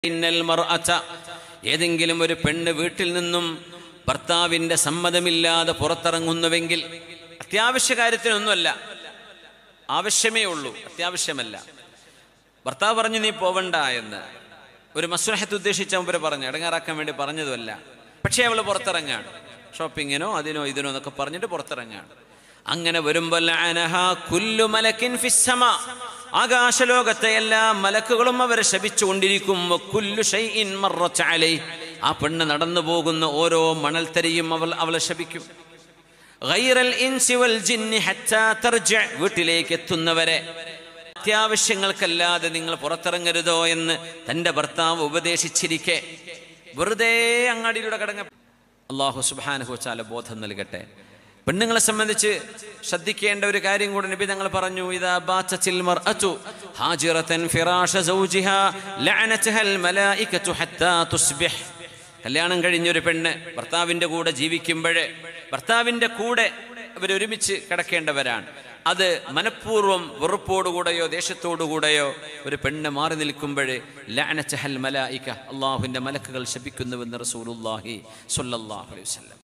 ഇന്നൽ മർഅത ഏതെങ്കിലും ഒരു പെണ്ണ് വീട്ടിൽ നിന്നും ഭർത്താവിന്റെ സമ്മതമില്ലാതെ പുറത്തിറങ്ങുന്നുവെങ്കിൽ അത്യാവശ്യ കാര്യത്തിനൊന്നുമല്ല ആവശ്യമേ ഉള്ളൂ അത്യാവശ്യമല്ല ഭർത്താവ് പറഞ്ഞു നീ പോവണ്ട എന്ന് ഒരു മസ്ലഹത്ത് ഉദ്ദേശിച്ച മുമ്പ് പറഞ്ഞു ഇടങ്ങാറാക്കാൻ വേണ്ടി പറഞ്ഞതുമല്ല പക്ഷേ അവൾ പുറത്തിറങ്ങാണ് ഷോപ്പിങ്ങിനോ അതിനോ ഇതിനോ എന്നൊക്കെ പറഞ്ഞിട്ട് പുറത്തിറങ്ങാണ് അങ്ങനെ വരുമ്പോൾ ലഅനഹാ കുല്ലു മലക്കിൻ ഫിസ്സമാ. ആകാശലോകത്തെ എല്ലാ മലക്കുകളും അവരെ ശപിച്ചുകൊണ്ടിരിക്കും വക്കുല്ലു ഷൈഇൻ മർറത്ത് അലൈഹി. ആ പെണ്ണ് നടന്നു പോകുന്ന ഓരോ മണൽത്തരിയും അവൾ അവളെ ശപിക്കും ഗൈറൽ ഇൻസി വൽ ജിന്നി ഹത്താ തർജഅ. വീട്ടിലേക്ക് എത്തുന്നവരെ അത്യാവശ്യങ്ങൾക്കല്ലാതെ നിങ്ങൾ പുറത്തിറങ്ങരുതോ എന്ന് തന്റെ ഭർത്താവ് ഉപദേശിച്ചിരിക്കെ വെറുതെ അങ്ങാടിയിലൂടെ കടങ്ങ അള്ളാഹു സുബാനഹു ചാല ബോധം നൽകട്ടെ പെണ്ണുങ്ങളെ സംബന്ധിച്ച് ശ്രദ്ധിക്കേണ്ട ഒരു കാര്യം കൂടെ നബി തങ്ങൾ പറഞ്ഞു ഇതാ ബാത്തത്തിൽ മർഅതു ഹാജിറതൻ ഫിറാഷ സൗജിഹാ ലഅനതഹൽ മലായികതു ഹത്താ തുസ്ബിഹ് കല്യാണം കഴിഞ്ഞൊരു പെണ്ണ് ഭർത്താവിൻ്റെ കൂടെ ജീവിക്കുമ്പോഴേ ഭർത്താവിൻ്റെ കൂടെ അവരൊരുമിച്ച് കിടക്കേണ്ടവരാണ് അത് മനഃപൂർവ്വം വെറുപ്പോടുകൂടെയോ ദേഷ്യത്തോടുകൂടെയോ ഒരു പെണ്ണ് മാറി നിൽക്കുമ്പോഴേ ലഅനച്ചഹൽ മലായിക അള്ളാഹുവിൻ്റെ മലക്കുകൾ ശപിക്കുന്നുവെന്ന് റസൂലുള്ളാഹി സ്വല്ലല്ലാഹു അലൈഹി വസല്ലം